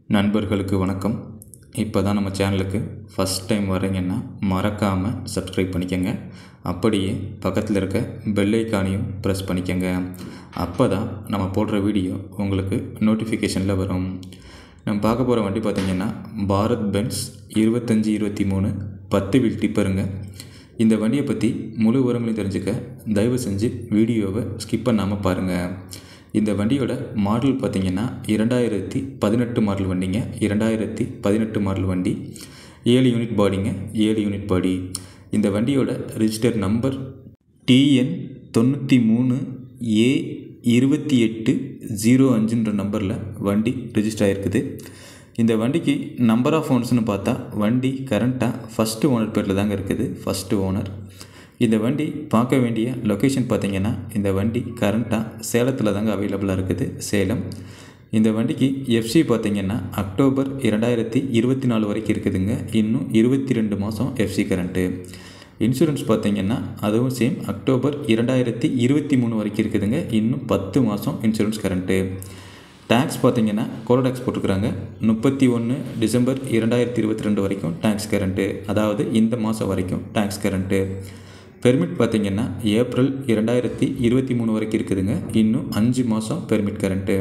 நண்பர்களுக்கு வணக்கம் இப்போ தான் நம்ம சேனலுக்கு ஃபஸ்ட் டைம் வரீங்கன்னா மறக்காமல் சப்ஸ்கிரைப் பண்ணிக்கோங்க அப்படியே பக்கத்தில் இருக்க பெல் ஐக்கானையும் ப்ரெஸ் பண்ணிக்கோங்க அப்போ தான் நம்ம போடுற வீடியோ உங்களுக்கு நோட்டிஃபிகேஷனில் வரும் நம்ம பார்க்க போகிற வண்டி பார்த்திங்கன்னா பாரத் பென்ஸ் இருபத்தஞ்சி இருபத்தி மூணு பத்து வீல் டிப்பருங்க இந்த வண்டியை பற்றி முழு விவரங்களையும் தெரிஞ்சுக்க தயவு செஞ்சு வீடியோவை ஸ்கிப் பண்ணாமல் பாருங்கள் இந்த வண்டியோட மாடல் பார்த்திங்கன்னா இரண்டாயிரத்தி பதினெட்டு மாடல் வண்டிங்க இரண்டாயிரத்தி பதினெட்டு மாடல் வண்டி ஏழு யூனிட் பாடிங்க ஏழு யூனிட் பாடி இந்த வண்டியோட ரிஜிஸ்டர் நம்பர் டிஎன் தொண்ணூற்றி மூணு ஏ இருபத்தி எட்டு ஜீரோ அஞ்சுன்ற நம்பரில் வண்டி ரிஜிஸ்டர் ஆகிருக்குது இந்த வண்டிக்கு நம்பர் ஆஃப் ஓனர்ஸ்னு பார்த்தா வண்டி கரண்ட்டாக ஃபஸ்ட்டு ஓனர் பேரில் தாங்க இருக்குது ஃபஸ்ட்டு ஓனர் இந்த வண்டி பார்க்க வேண்டிய லொக்கேஷன் பார்த்தீங்கன்னா இந்த வண்டி கரண்ட்டாக சேலத்தில் தாங்க அவைலபிளாக இருக்குது சேலம் இந்த வண்டிக்கு எஃப்சி பார்த்தீங்கன்னா அக்டோபர் இரண்டாயிரத்தி இருபத்தி நாலு வரைக்கும் இருக்குதுங்க இன்னும் இருபத்தி ரெண்டு மாதம் எஃப்சி கரண்ட்டு இன்சூரன்ஸ் பார்த்தீங்கன்னா அதுவும் சேம் அக்டோபர் இரண்டாயிரத்தி இருபத்தி மூணு வரைக்கும் இருக்குதுங்க இன்னும் பத்து மாதம் இன்சூரன்ஸ் கரண்ட்டு டேக்ஸ் பார்த்தீங்கன்னா கோரோ டேக்ஸ் போட்டிருக்கிறாங்க முப்பத்தி ஒன்று டிசம்பர் இரண்டாயிரத்தி இருபத்தி ரெண்டு வரைக்கும் டேக்ஸ் கரண்ட்டு அதாவது இந்த மாதம் வரைக்கும் டேக்ஸ் கரண்ட்டு பெர்மிட் பார்த்திங்கன்னா ஏப்ரல் இரண்டாயிரத்தி இருபத்தி மூணு வரைக்கும் இருக்குதுங்க இன்னும் அஞ்சு மாதம் பெர்மிட் கரண்ட்டு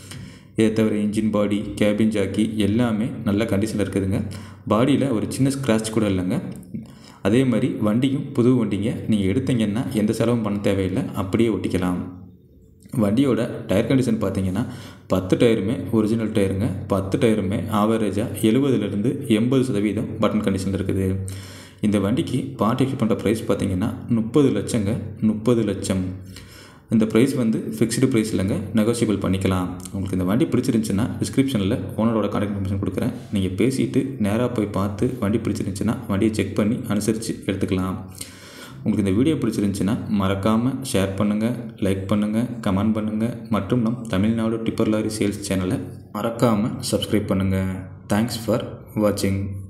இதை தவிர இன்ஜின் பாடி கேபின் ஜாக்கி எல்லாமே நல்ல கண்டிஷனில் இருக்குதுங்க பாடியில் ஒரு சின்ன ஸ்க்ராட்ச் கூட இல்லைங்க அதே மாதிரி வண்டியும் புது வண்டிங்க நீங்கள் எடுத்தீங்கன்னா எந்த செலவும் பண்ண தேவையில்லை அப்படியே ஒட்டிக்கலாம் வண்டியோட டயர் கண்டிஷன் பார்த்தீங்கன்னா பத்து டயருமே ஒரிஜினல் டயருங்க பத்து டயருமே ஆவரேஜாக எழுபதுலேருந்து எண்பது சதவீதம் பட்டன் கண்டிஷனில் இருக்குது இந்த வண்டிக்கு பார்ட் எக்ஸ்ட் பண்ணுற ப்ரைஸ் பார்த்தீங்கன்னா முப்பது லட்சங்க முப்பது லட்சம் இந்த ப்ரைஸ் வந்து ஃபிக்ஸ்டு ப்ரைஸ் இல்லைங்க நெகோசியபிள் பண்ணிக்கலாம் உங்களுக்கு இந்த வண்டி பிடிச்சிருந்துச்சுன்னா டிஸ்கிரிப்ஷனில் ஓனரோட கான்டாக்ட் இன்ஃபர்மேஷன் கொடுக்குறேன் நீங்கள் பேசிட்டு நேராக போய் பார்த்து வண்டி பிடிச்சிருந்துச்சுன்னா வண்டியை செக் பண்ணி அனுசரித்து எடுத்துக்கலாம் உங்களுக்கு இந்த வீடியோ பிடிச்சிருந்துச்சுன்னா மறக்காமல் ஷேர் பண்ணுங்கள் லைக் பண்ணுங்கள் கமெண்ட் பண்ணுங்கள் மற்றும் நம் தமிழ்நாடு டிப்பர் லாரி சேல்ஸ் சேனலை மறக்காமல் சப்ஸ்கிரைப் பண்ணுங்கள் தேங்க்ஸ் ஃபார் வாட்சிங்